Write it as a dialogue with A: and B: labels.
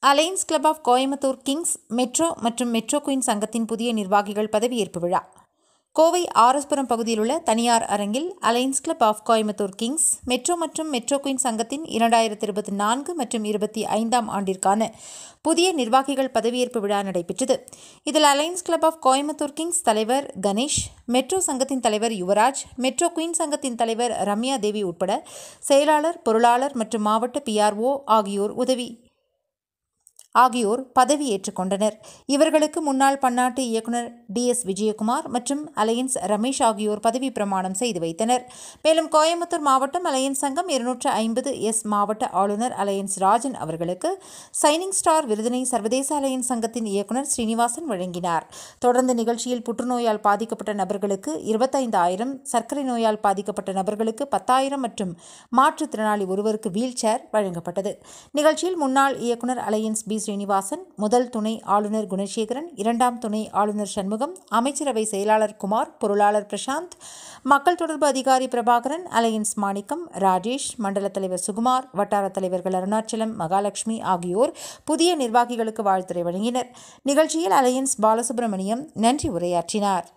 A: alliance club of Coimbatore kings metro மற்றும் metro queen சங்கத்தின் புதிய நிர்வாகிகள் பதவியேற்பு விழா கோவை ஆரஸ்புரம் பகுதியில் உள்ள தனியார் அரங்கில் alliance club of Coimbatore kings metro மற்றும் மெட்ரோ குயின் சங்கத்தின் இரண்டாயிரத்தி இருபத்தி நான்கு மற்றும் இருபத்தி ஐந்தாம் ஆண்டிற்கான புதிய நிர்வாகிகள் பதவியேற்பு விழா நடைபெற்றது இதில் alliance club of Coimbatore kings தலைவர் கணேஷ் மெட்ரோ சங்கத்தின் தலைவர் யுவராஜ் மெட்ரோ குயின் சங்கத்தின் தலைவர் ரம்யா தேவி உட்பட செயலாளர் பொருளாளர் மற்றும் மாவட்ட பிஆர்ஓ ஆகியோர் உதவி ஆகியோர் பதவி ஏற்றுக்கொண்டனர் இவர்களுக்கு முன்னாள் பன்னாட்டு இயக்குனர் டி எஸ் விஜயகுமார் மற்றும் அலையன்ஸ் ரமேஷ் ஆகியோர் பதவி பிரமாணம் செய்து வைத்தனர் மேலும் கோயம்புத்தூர் மாவட்டம் அலையன்ஸ் சங்கம் இருநூற்று ஐம்பது எஸ் மாவட்ட ஆளுநர் அலையன்ஸ் ராஜன் அவர்களுக்கு சைனிங் ஸ்டார் விருதினை சர்வதேச அலையன்ஸ் சங்கத்தின் இயக்குனர் ஸ்ரீனிவாசன் வழங்கினார் தொடர்ந்து நிகழ்ச்சியில் புற்றுநோயால் பாதிக்கப்பட்ட நபர்களுக்கு இருபத்தைந்தாயிரம் சர்க்கரை நோயால் பாதிக்கப்பட்ட நபர்களுக்கு பத்தாயிரம் மற்றும் மாற்றுத்திறனாளி ஒருவருக்கு வீல் சேர் வழங்கப்பட்டது நிகழ்ச்சியில் முன்னாள் இயக்குனர் அலையன்ஸ் பி ஸ்ரீனிவாசன் முதல் துணை ஆளுநர் குணசேகரன் இரண்டாம் துணை ஆளுநர் சண்முகம் அமைச்சரவை செயலாளர் குமார் பொருளாளர் பிரசாந்த் மக்கள் தொடர்பு அதிகாரி பிரபாகரன் அலையன்ஸ் மாணிக்கம் ராஜேஷ் மண்டல தலைவர் சுகுமார் வட்டார தலைவர்கள் அருணாச்சலம் மகாலட்சுமி ஆகியோர் புதிய நிர்வாகிகளுக்கு வாழ்த்துரை வழங்கினர் நிகழ்ச்சியில் அலையன்ஸ் பாலசுப்ரமணியம் நன்றி உரையாற்றினார்